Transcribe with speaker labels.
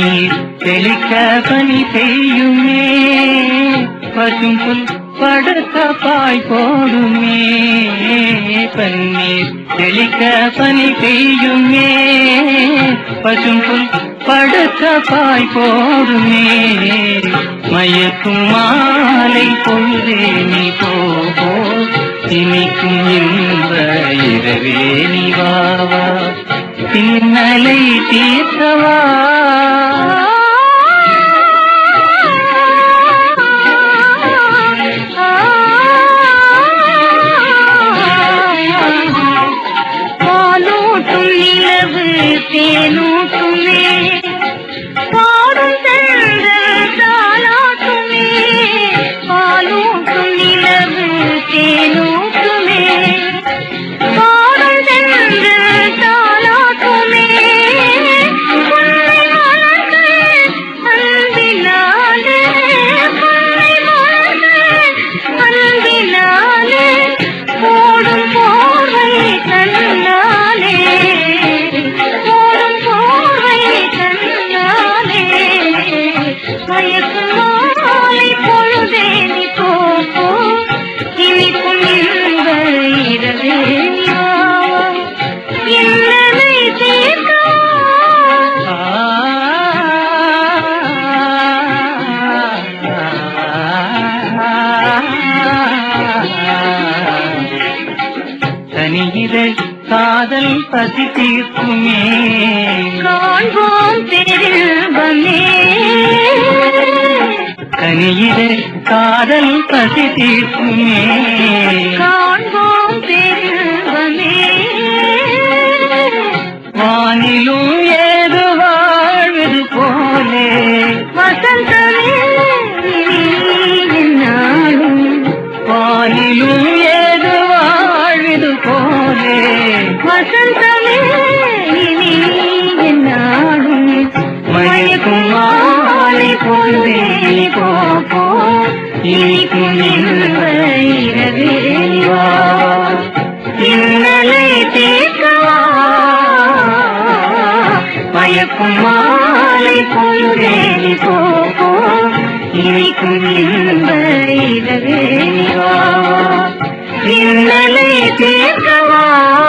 Speaker 1: பன்னீர் தெளிக்க பனி பெய்யுமே பசும் புல் படுத்த பாய் போடுமே பன்னீர் தெளிக்க பனி பெய்யுமே பசும் புல் படுத்த பாய் போடுமே மயக்கும் மாலை பொழுதே நீ போ போ. இனிக்கும் இன்ப இரவே நீ வா வா பின்னலை தீர்த்தவா
Speaker 2: பாலூட்டும் நிலவு தேனூட்டுமே பாடும் செல்கள் தாலாட்டுமே பாலூட்டும் நிலவு தேனூட்டுமே பாடும் செல்கள் தாலாட்டுமே உன்னை மலர்கள் அன்பினாலே உன்னை மலர்கள் அன்பினாலே போடும் போர்வை கண்ணாலே போடும் போர்வை கண்ணாலே மயக்கும் மாலை பொழுதே நீ போ போ. இனிக்கும் இன்ப இரவே நீ வா வா. இன்னலை தீர்க்கவா
Speaker 1: தனியிதழ் காதல் பசி தீர்க்குமே
Speaker 2: காண்போம் பெருவமே
Speaker 1: தனியிதழ் காதல் பசி தீர்க்குமே
Speaker 2: காண்போம் பெருவமே
Speaker 1: வானிலும் ஏது வாழ்வது போலே
Speaker 2: வசந்தமே என்னாலும்
Speaker 1: வானிலும் ஏது வாழ்வது போலே
Speaker 2: வசந்தமே என்னாலும்
Speaker 1: மயக்கும் மாலை பொழுதே நீ போ போ இனிக்கும் இன்ப இரவே நீ வா
Speaker 2: இன்னலை தீர்க்கவா
Speaker 1: மயக்கும் மாலை பொழுதே நீ போ போ இனிக்கும் இன்ப இரவே நீ வா
Speaker 2: இன்னலை தீர்க்கவா